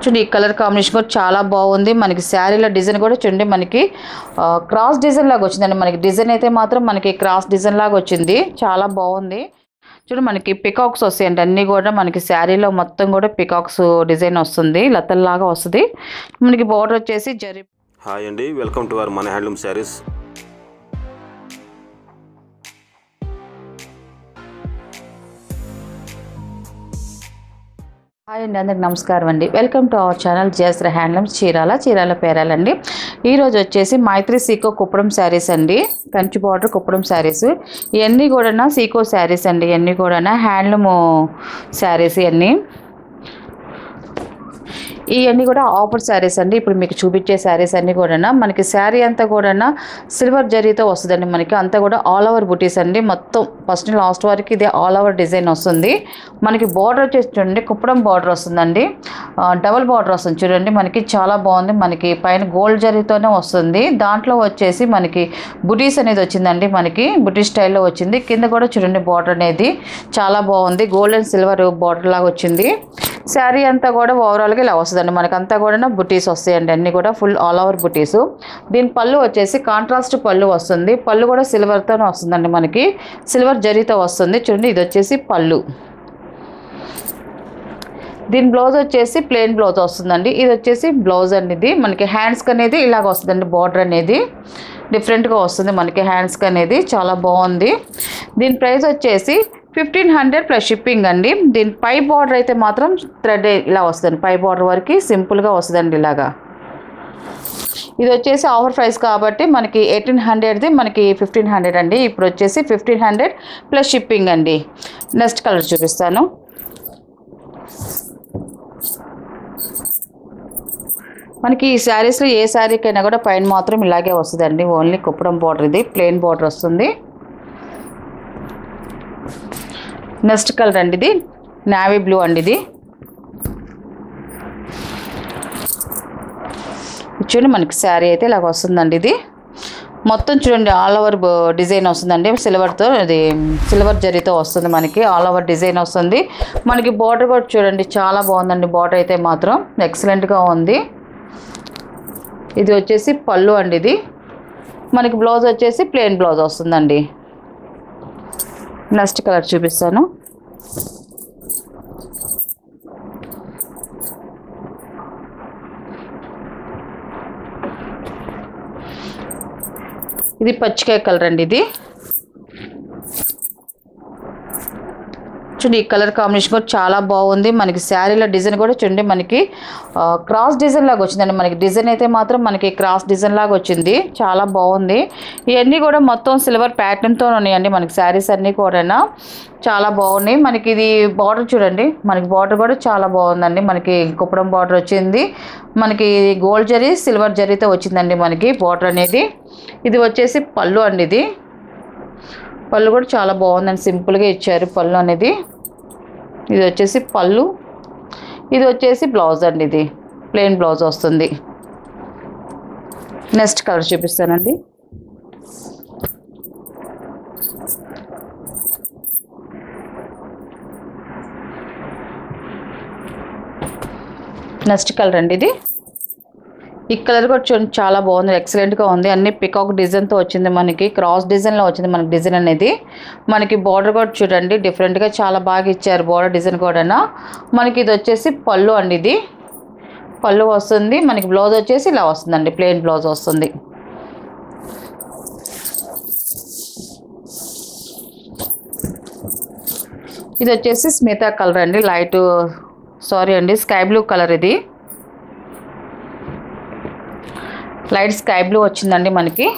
చూడండి ఈ colour combination కూడా చాలా బాగుంది మనకి శారీలో డిజైన్ కూడా చూడండి మనకి ఆ, క్రాస్ డిజైన్ లాగా వచ్చిందండి మనకి డిజైన్ అయితే మాత్రం మనకి క్రాస్ డిజైన్ లాగా వచ్చింది చాలా బాగుంది చూడు మనకి పికాక్స్ వస్తాయండి అన్నీ కూడా మనకి శారీలో మొత్తం కూడా పికాక్స్ డిజైన్ వస్తుంది లతల్లాగా వస్తుంది మనకి బార్డర్ వచ్చేసి జరి హాయ్ అండి వెల్కమ్ టు అవర్ మన హ్యాండ్లూమ్ శారీస్ హాయ్ అండి అందరికి నమస్కారం అండి welcome to our channel Jayasree handlooms Chirala Chirala పేరాలండి ఈరోజు వచ్చేసి మైత్రి సీకో కుప్పడం శారీస్ అండి కంచి బార్డర్ కుప్పడం శారీస్ ఇవన్నీ కూడా సీకో శారీస్ అండి ఇవన్నీ కూడా హ్యాండ్లూమ్ శారీస్ ఇవన్నీ ఇవన్నీ కూడా ఆఫర్ శారీస్ అండి ఇప్పుడు మీకు చూపించే శారీస్ అన్నీ కూడా మనకి శారీ అంతా కూడా సిల్వర్ జరీతో వస్తుందండి మనకి అంతా కూడా ఆల్ ఓవర్ బుటీస్ అండి మొత్తం ఫస్ట్ లాస్ట్ వరకు ఇది ఆల్ ఓవర్ డిజైన్ వస్తుంది మనకి బార్డర్ వచ్చేసి చూడండి కుప్పడం బార్డర్ వస్తుందండి డబుల్ బార్డర్ వస్తుంది చూడండి మనకి చాలా బాగుంది మనకి పైన గోల్డ్ జరీతోనే వస్తుంది దాంట్లో వచ్చేసి మనకి బుటీస్ అనేది వచ్చిందండి మనకి బుటీ స్టైల్లో వచ్చింది కింద కూడా చూడండి బార్డర్ అనేది చాలా బాగుంది గోల్డ్ అండ్ సిల్వర్ బార్డర్ లాగా వచ్చింది శారీ అంతా కూడా ఓవరాల్గా ఇలా వస్తుందండి మనకంతా కూడా బుటీస్ వస్తాయండి అన్నీ కూడా ఫుల్ ఆల్ ఓవర్ బుటీస్ దీని పళ్ళు వచ్చేసి కాంట్రాస్ట్ పళ్ళు వస్తుంది పళ్ళు కూడా సిల్వర్తోనే వస్తుందండి మనకి సిల్వర్ జరీతో వస్తుంది చూడండి ఇది వచ్చేసి పళ్ళు దీని బ్లౌజ్ వచ్చేసి ప్లెయిన్ బ్లౌజ్ వస్తుందండి ఇది వచ్చేసి బ్లౌజ్ అండి ఇది మనకి హ్యాండ్స్కి అనేది ఇలాగ వస్తుందండి బార్డర్ అనేది డిఫరెంట్గా వస్తుంది మనకి హ్యాండ్స్కి అనేది చాలా బాగుంది దీని ప్రైస్ వచ్చేసి ఫిఫ్టీన్ హండ్రెడ్ ప్లస్ షిప్పింగ్ అండి దీని పై బార్డర్ అయితే మాత్రం థ్రెడ్ ఇలా వస్తుంది పై బార్డర్ వరకు సింపుల్గా వస్తుందండి ఇలాగా ఇది వచ్చేసి ఆఫర్ ప్రైస్ కాబట్టి మనకి ఎయిటీన్ హండ్రెడ్ది మనకి ఫిఫ్టీన్ హండ్రెడ్ అండి ఇప్పుడు వచ్చేసి ఫిఫ్టీన్ హండ్రెడ్ ప్లస్ షిప్పింగ్ అండి నెక్స్ట్ కలర్ చూపిస్తాను మనకి ఈ శారీస్లో ఏ శారీకైనా కూడా పైన మాత్రం ఇలాగే వస్తుందండి ఓన్లీ కుప్పడం బార్డర్ ఇది ప్లెయిన్ బార్డర్ వస్తుంది నెక్స్ట్ కలర్ అండి ఇది నావీ బ్లూ అండి ఇది చూడండి మనకి శారీ అయితే ఇలాగ వస్తుందండి ఇది మొత్తం చూడండి ఆల్ ఓవర్ డిజైన్ వస్తుందండి సిల్వర్తో ఇది సిల్వర్ జరీతో వస్తుంది మనకి ఆల్ ఓవర్ డిజైన్ వస్తుంది మనకి బార్డర్ కూడా చూడండి చాలా బాగుందండి బార్డర్ అయితే మాత్రం ఎక్సలెంట్గా ఉంది ఇది వచ్చేసి పళ్ళు అండి ఇది మనకి బ్లౌజ్ వచ్చేసి ప్లెయిన్ బ్లౌజ్ వస్తుందండి నెక్స్ట్ కలర్ చూపిస్తాను ఇది పచ్చికాయ కలర్ అండి ఇది చూడండి ఈ కలర్ కాంబినేషన్ కూడా చాలా బాగుంది మనకి శారీలో డిజైన్ కూడా చూడండి మనకి ఆ, క్రాస్ డిజైన్ లాగా వచ్చిందండి మనకి డిజైన్ అయితే మాత్రం మనకి క్రాస్ డిజైన్ లాగా వచ్చింది చాలా బాగుంది ఇవన్నీ కూడా మొత్తం సిల్వర్ ప్యాటర్న్తో ఉన్నాయండి మనకి శారీస్ అన్నీ కూడా చాలా బాగున్నాయి మనకి ఇది బార్డర్ చూడండి మనకి బార్డర్ కూడా చాలా బాగుందండి మనకి కుప్పడం బార్డర్ వచ్చింది మనకి గోల్డ్ జరీ సిల్వర్ జరీతో వచ్చిందండి మనకి బార్డర్ అనేది ఇది వచ్చేసి పళ్ళు అండి ఇది పళ్ళు కూడా చాలా బాగుందండి సింపుల్గా ఇచ్చారు పళ్ళు అనేది ఇది వచ్చేసి పళ్ళు ఇది వచ్చేసి బ్లౌజ్ అండి ఇది ప్లెయిన్ బ్లౌజ్ వస్తుంది నెక్స్ట్ కలర్ చూపిస్తానండి నెక్స్ట్ కలర్ అండి ఇది ఈ కలర్ కూడా చూడండి చాలా బాగుంది ఎక్సలెంట్గా ఉంది అన్ని పికాక్ డిజైన్తో వచ్చింది మనకి క్రాస్ డిజైన్లో వచ్చింది మనకి డిజైన్ అనేది మనకి బార్డర్ కూడా చూడండి డిఫరెంట్గా చాలా బాగా ఇచ్చారు బార్డర్ డిజైన్ కూడా మనకి ఇది వచ్చేసి పళ్ళు అండి ఇది పళ్ళు వస్తుంది మనకి బ్లౌజ్ వచ్చేసి ఇలా వస్తుందండి ప్లెయిన్ బ్లౌజ్ వస్తుంది ఇది వచ్చేసి స్మితా కలర్ అండి లైట్ సారీ అండి స్కై బ్లూ కలర్ ఇది లైట్ స్కై బ్లూ వచ్చిందండి మనకి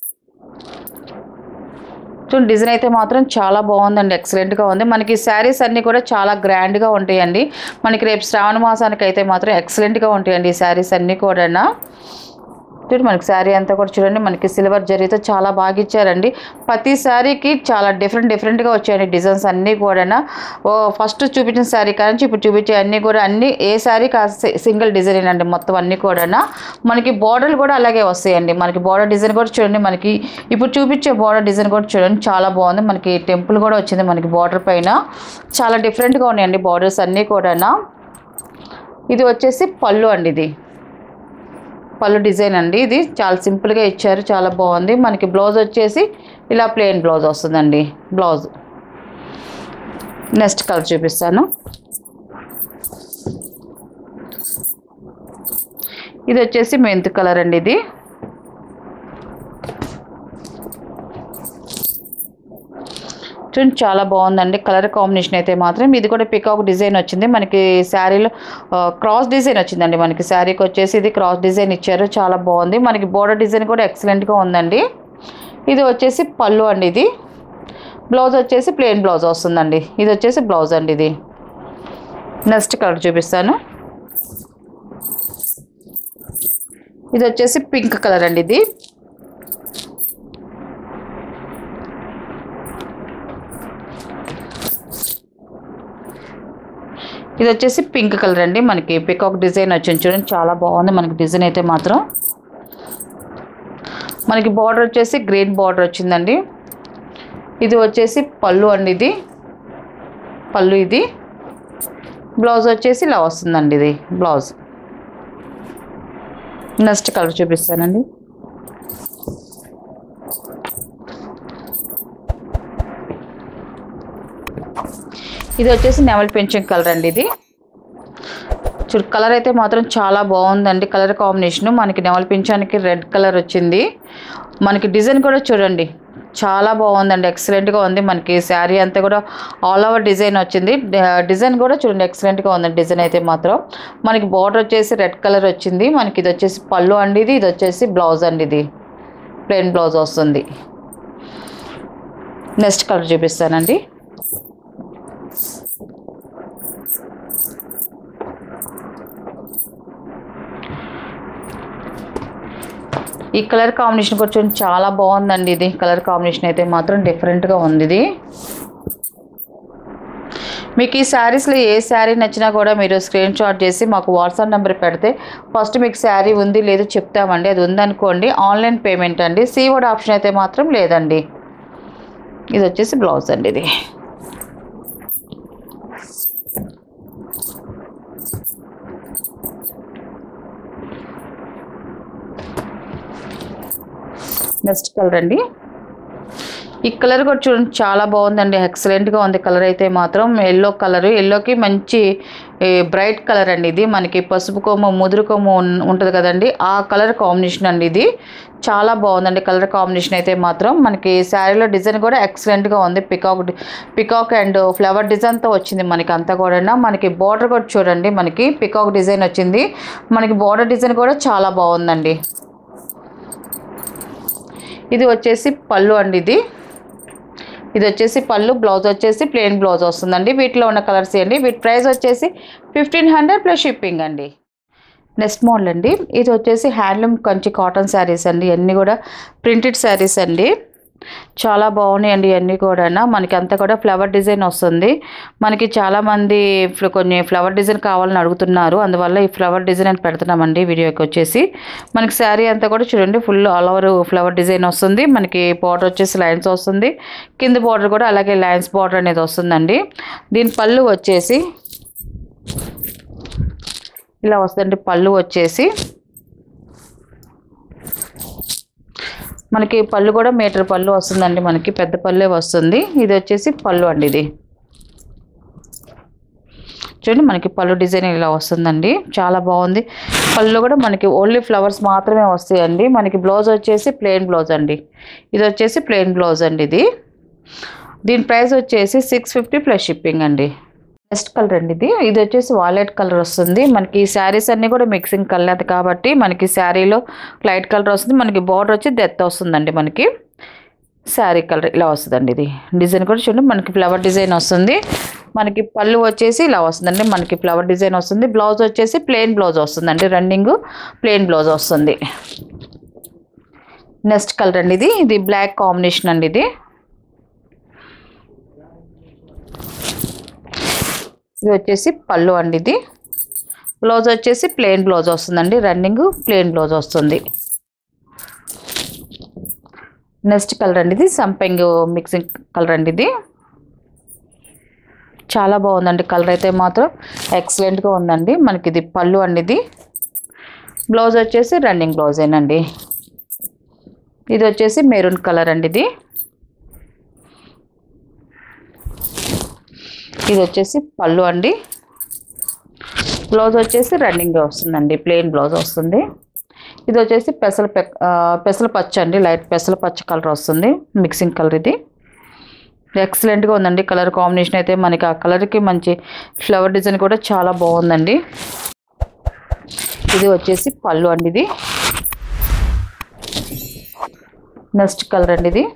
చూడండి డిజైన్ అయితే మాత్రం చాలా బాగుందండి ఎక్సలెంట్గా ఉంది మనకి శారీస్ అన్నీ కూడా చాలా గ్రాండ్గా ఉంటాయండి మనకి రేపు శ్రావణ మాసానికి అయితే మాత్రం ఎక్సలెంట్గా ఉంటాయండి ఈ శారీస్ అన్నీ కూడా చూడండి మనకి శారీ అంతా కూడా చూడండి మనకి సిల్వర్ జరీతో చాలా బాగా ఇచ్చారండి ప్రతి శారీకి చాలా డిఫరెంట్ డిఫరెంట్గా వచ్చాయండి డిజైన్స్ అన్నీ కూడా ఓ ఫస్ట్ చూపించిన శారీ కానీ ఇప్పుడు చూపించే అన్నీ కూడా అన్ని ఏ శారీ సింగిల్ డిజైన్ అండి మొత్తం అన్నీ కూడా మనకి బార్డర్లు కూడా అలాగే వస్తాయండి మనకి బార్డర్ డిజైన్ కూడా చూడండి మనకి ఇప్పుడు చూపించే బార్డర్ డిజైన్ కూడా చూడండి చాలా బాగుంది మనకి టెంపుల్ కూడా వచ్చింది మనకి బార్డర్ పైన చాలా డిఫరెంట్గా ఉన్నాయండి బార్డర్స్ అన్నీ కూడా ఇది వచ్చేసి పళ్ళు అండి ఇది పళ్ళు డిజైన్ అండి ఇది చాలా సింపుల్గా ఇచ్చారు చాలా బాగుంది మనకి బ్లౌజ్ వచ్చేసి ఇలా ప్లెయిన్ బ్లౌజ్ వస్తుందండి బ్లౌజ్ నెక్స్ట్ కలర్ చూపిస్తాను ఇది వచ్చేసి మెంత్ కలర్ అండి ఇది చూడండి చాలా బాగుందండి కలర్ కాంబినేషన్ అయితే మాత్రం ఇది కూడా పికాక్ డిజైన్ వచ్చింది మనకి శారీలో ఆ, క్రాస్ డిజైన్ వచ్చిందండి మనకి శారీకి వచ్చేసి ఇది క్రాస్ డిజైన్ ఇచ్చారు చాలా బాగుంది మనకి బోర్డర్ డిజైన్ కూడా ఎక్సలెంట్గా ఉందండి ఇది వచ్చేసి పళ్ళు అండి ఇది బ్లౌజ్ వచ్చేసి ప్లెయిన్ బ్లౌజ్ వస్తుందండి ఇది వచ్చేసి బ్లౌజ్ అండి ఇది నెక్స్ట్ కలర్ చూపిస్తాను ఇది వచ్చేసి పింక్ కలర్ అండి ఇది ఇది వచ్చేసి పింక్ కలర్ అండి మనకి పికాక్ డిజైన్ వచ్చింది చూడండి చాలా బాగుంది మనకి డిజైన్ అయితే మాత్రం మనకి బార్డర్ వచ్చేసి గ్రీన్ బార్డర్ వచ్చిందండి ఇది వచ్చేసి పళ్ళు అండి ఇది పళ్ళు ఇది బ్లౌజ్ వచ్చేసి ఇలా వస్తుందండి ఇది బ్లౌజ్ నెక్స్ట్ కలర్ చూపిస్తానండి ఇది వచ్చేసి నెమల్ పెంచింగ్ కలర్ అండి ఇది చూడు కలర్ అయితే మాత్రం చాలా బాగుందండి కలర్ కాంబినేషన్ మనకి నెమల్ పింఛానికి రెడ్ కలర్ వచ్చింది మనకి డిజైన్ కూడా చూడండి చాలా బాగుందండి ఎక్సలెంట్గా ఉంది మనకి శారీ అంతా కూడా ఆల్ ఓవర్ డిజైన్ వచ్చింది డ- డిజైన్ కూడా చూడండి ఎక్సలెంట్గా ఉందండి డిజైన్ అయితే మాత్రం మనకి బార్డర్ వచ్చేసి రెడ్ కలర్ వచ్చింది మనకి ఇది వచ్చేసి పళ్ళు అండి ఇది ఇది వచ్చేసి బ్లౌజ్ అండి ఇది ప్లెయిన్ బ్లౌజ్ వస్తుంది నెక్స్ట్ కలర్ చూపిస్తానండి ఈ కలర్ కాంబినేషన్ కూడా చూడండి చాలా బాగుందండి ఇది కలర్ కాంబినేషన్ అయితే మాత్రం డిఫరెంట్గా ఉంది ఇది మీకు ఈ శారీస్లో ఏ శారీ నచ్చినా కూడా మీరు స్క్రీన్ షాట్ చేసి మాకు వాట్సాప్ నెంబర్ పెడితే ఫస్ట్ మీకు శారీ ఉంది లేదు చెప్తామండి అది ఉందనుకోండి ఆన్లైన్ పేమెంట్ అండి సీవర్డ్ ఆప్షన్ అయితే మాత్రం లేదండి ఇది వచ్చేసి బ్లౌజ్ అండి ఇది నెక్స్ట్ కలర్ అండి ఈ కలర్ కూడా చూడండి చాలా బాగుందండి ఎక్సలెంట్గా ఉంది కలర్ అయితే మాత్రం ఎల్లో కలర్ ఎల్లోకి మంచి బ్రైట్ కలర్ అండి ఇది మనకి పసుపు కొమ్ము ముదురు కొమ్ము ఉన్- ఉంటుంది కదండి ఆ కలర్ కాంబినేషన్ అండి ఇది చాలా బాగుందండి కలర్ కాంబినేషన్ అయితే మాత్రం మనకి శారీలో డిజైన్ కూడా ఎక్సలెంట్గా ఉంది పికాక్ డి- పికాక్ అండ్ ఫ్లవర్ డిజైన్తో వచ్చింది మనకి అంతా కూడా మనకి బార్డర్ కూడా చూడండి మనకి పికాక్ డిజైన్ వచ్చింది మనకి బార్డర్ డిజైన్ కూడా చాలా బాగుందండి ఇది వచ్చేసి పళ్ళు అండి ఇది ఇది వచ్చేసి పళ్ళు బ్లౌజ్ వచ్చేసి ప్లెయిన్ బ్లౌజ్ వస్తుందండి వీటిలో ఉన్న కలర్స్ అండి వీటి ప్రైస్ వచ్చేసి ఫిఫ్టీన్ హండ్రెడ్ ప్లస్ షిప్పింగ్ అండి నెక్స్ట్ మోడల్ అండి ఇది వచ్చేసి హ్యాండ్లూమ్ కంచి కాటన్ శారీస్ అండి ఇవన్నీ కూడా ప్రింటెడ్ శారీస్ అండి చాలా బాగున్నాయండి ఇవన్నీ కూడా మనకి అంతా కూడా ఫ్లవర్ డిజైన్ వస్తుంది మనకి చాలామంది ఫ్ల- కొన్ని ఫ్లవర్ డిజైన్ కావాలని అడుగుతున్నారు అందువల్ల ఈ ఫ్లవర్ డిజైన్ అని పెడుతున్నామండి వీడియోకి వచ్చేసి మనకి శారీ అంతా కూడా చూడండి full all over flower design వస్తుంది మనకి బార్డర్ వచ్చేసి లైన్స్ వస్తుంది కింద బార్డర్ కూడా అలాగే లైన్స్ బార్డర్ అనేది వస్తుందండి దీని పళ్ళు వచ్చేసి ఇలా వస్తుందండి పళ్ళు వచ్చేసి మనకి పళ్ళు కూడా మీటర్ పళ్ళు వస్తుందండి మనకి పెద్ద పళ్ళే వస్తుంది ఇది వచ్చేసి పళ్ళు అండి ఇది చూడండి మనకి పళ్ళు డిజైన్ ఇలా వస్తుందండి చాలా బాగుంది పళ్ళు కూడా మనకి ఓన్లీ ఫ్లవర్స్ మాత్రమే వస్తాయండి మనకి బ్లౌజ్ వచ్చేసి ప్లెయిన్ బ్లౌజ్ అండి ఇది వచ్చేసి ప్లెయిన్ బ్లౌజ్ అండి ఇది దీని ప్రైస్ వచ్చేసి సిక్స్ ఫిఫ్టీ ప్లస్ షిప్పింగ్ అండి నెక్స్ట్ కలర్ అండి ఇది ఇది వచ్చేసి వాలెట్ కలర్ వస్తుంది మనకి ఈ శారీస్ అన్నీ కూడా మిక్సింగ్ కలర్ కాబట్టి మనకి శారీలో లైట్ కలర్ వస్తుంది మనకి బార్డర్ వచ్చి డెత్ వస్తుందండి మనకి శారీ కలర్ ఇలా వస్తుందండి ఇది డిజైన్ కూడా చూడండి మనకి ఫ్లవర్ డిజైన్ వస్తుంది మనకి పళ్ళు వచ్చేసి ఇలా వస్తుందండి మనకి ఫ్లవర్ డిజైన్ వస్తుంది బ్లౌజ్ వచ్చేసి ప్లెయిన్ బ్లౌజ్ వస్తుందండి రన్నింగ్ ప్లెయిన్ బ్లౌజ్ వస్తుంది నెక్స్ట్ కలర్ అండి ఇది ఇది బ్లాక్ కాంబినేషన్ అండి ఇది ఇది వచ్చేసి పళ్ళు అండి ఇది బ్లౌజ్ వచ్చేసి ప్లెయిన్ బ్లౌజ్ వస్తుందండి రన్నింగ్ ప్లెయిన్ బ్లౌజ్ వస్తుంది నెక్స్ట్ కలర్ అండి ఇది సంపెంగ్ మిక్సింగ్ కలర్ అండి ఇది చాలా బాగుందండి కలర్ అయితే మాత్రం ఎక్సలెంట్గా ఉందండి మనకి ఇది పళ్ళు అండి ఇది బ్లౌజ్ వచ్చేసి రన్నింగ్ బ్లౌజేనండి ఇది వచ్చేసి మెరూన్ కలర్ అండి ఇది ఇది వచ్చేసి పళ్ళు అండి బ్లౌజ్ వచ్చేసి రన్నింగ్ వస్తుందండి ప్లెయిన్ బ్లౌజ్ వస్తుంది ఇది వచ్చేసి పెసల పె ఆ, పెసల పచ్చ అండి లైట్ పెసల పచ్చ కలర్ వస్తుంది మిక్సింగ్ కలర్ ఇది ఎక్సలెంట్గా ఉందండి కలర్ కాంబినేషన్ అయితే మనకి ఆ కలర్కి మంచి ఫ్లవర్ డిజైన్ కూడా చాలా బాగుందండి ఇది వచ్చేసి పళ్ళు అండి ఇది నెక్స్ట్ కలర్ అండి ఇది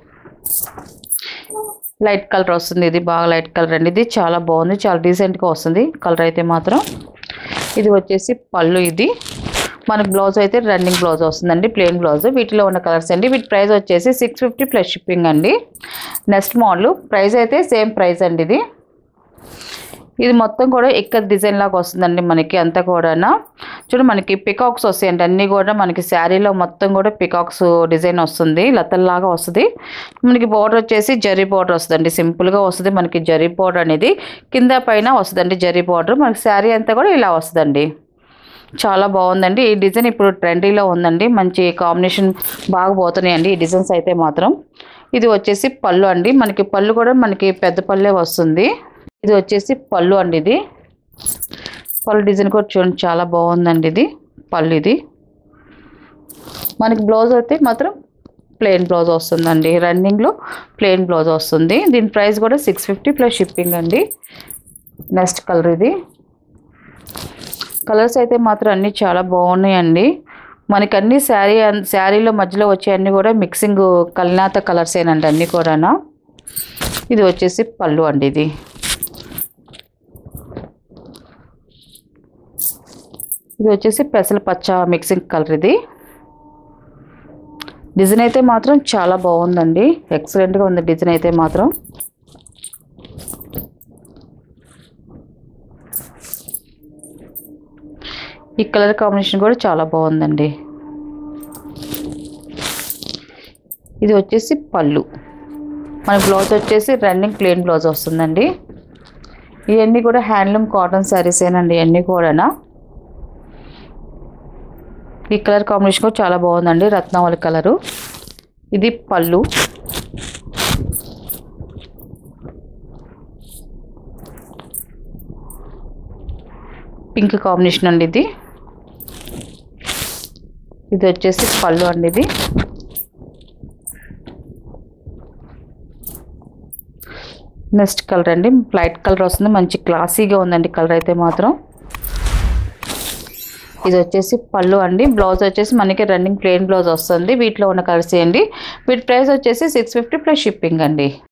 లైట్ కలర్ వస్తుంది ఇది బాగా లైట్ కలర్ అండి ఇది చాలా బాగుంది చాలా డీసెంట్గా వస్తుంది కలర్ అయితే మాత్రం ఇది వచ్చేసి పళ్ళు ఇది మనకి బ్లౌజ్ అయితే రన్నింగ్ బ్లౌజ్ వస్తుందండి ప్లెయిన్ బ్లౌజ్ వీటిలో ఉన్న కలర్స్ అండి వీటి ప్రైస్ వచ్చేసి సిక్స్ ఫిఫ్టీ ప్లస్ షిప్పింగ్ అండి నెక్స్ట్ మోడల్ ప్రైస్ అయితే సేమ్ ప్రైస్ అండి ఇది ఇది మొత్తం కూడా ఇక్కడ డిజైన్ లాగా వస్తుందండి మనకి అంతా కూడా చూడు మనకి పికాక్స్ వస్తాయండి అన్నీ కూడా మనకి శారీలో మొత్తం కూడా పికాక్స్ డిజైన్ వస్తుంది లతల్లాగా వస్తుంది మనకి బార్డర్ వచ్చేసి జరీ బార్డర్ వస్తుందండి సింపుల్గా వస్తుంది మనకి జరీ బార్డర్ అనేది కింద పైన వస్తుందండి జరీ బార్డర్ మనకి శారీ అంతా కూడా ఇలా వస్తుందండి చాలా బాగుందండి ఈ డిజైన్ ఇప్పుడు ట్రెండీలో ఉందండి మంచి కాంబినేషన్ బాగా పోతున్నాయండి ఈ డిజైన్స్ అయితే మాత్రం ఇది వచ్చేసి పళ్ళు అండి మనకి పళ్ళు కూడా మనకి పెద్ద పళ్ళే వస్తుంది ఇది వచ్చేసి పళ్ళు అండి ఇది పళ్ళు డిజైన్ కూడా చూడండి చాలా బాగుందండి ఇది పళ్ళు ఇది మనకి బ్లౌజ్ అయితే మాత్రం ప్లెయిన్ బ్లౌజ్ వస్తుందండి రన్నింగ్లో ప్లెయిన్ బ్లౌజ్ వస్తుంది దీని ప్రైస్ కూడా సిక్స్ ఫిఫ్టీ ప్లస్ షిప్పింగ్ అండి నెక్స్ట్ కలర్ ఇది కలర్స్ అయితే మాత్రం అన్నీ చాలా బాగున్నాయండి మనకి అన్ని శారీ శారీలో మధ్యలో వచ్చే అన్నీ కూడా మిక్సింగ్ కల్నాత కలర్సేనండి అన్నీ కూడా ఇది వచ్చేసి పళ్ళు అండి ఇది ఇది వచ్చేసి పెసల పచ్చ మిక్సింగ్ కలర్ ఇది డిజైన్ అయితే మాత్రం చాలా బాగుందండి ఎక్సలెంట్గా ఉంది డిజైన్ అయితే మాత్రం ఈ కలర్ కాంబినేషన్ కూడా చాలా బాగుందండి ఇది వచ్చేసి పళ్ళు మన బ్లౌజ్ వచ్చేసి రన్నింగ్ ప్లెయిన్ బ్లౌజ్ వస్తుందండి ఇవన్నీ కూడా హ్యాండ్లూమ్ కాటన్ శారీసేనండి ఇవన్నీ కూడా ఈ కలర్ కాంబినేషన్ కూడా చాలా బాగుందండి రత్నావళి కలరు ఇది పళ్ళు పింక్ కాంబినేషన్ అండి ఇది ఇది వచ్చేసి పళ్ళు అండి ఇది నెక్స్ట్ కలర్ అండి లైట్ కలర్ వస్తుంది మంచి క్లాసీగా ఉందండి కలర్ అయితే మాత్రం ఇది వచ్చేసి పళ్ళు అండి బ్లౌజ్ వచ్చేసి మనకి రన్నింగ్ ప్లెయిన్ బ్లౌజ్ వస్తుంది వీటిలో ఉన్న కలర్స్ అండి వీటి ప్రైస్ వచ్చేసి సిక్స్ ఫిఫ్టీ ప్లస్ షిప్పింగ్ అండి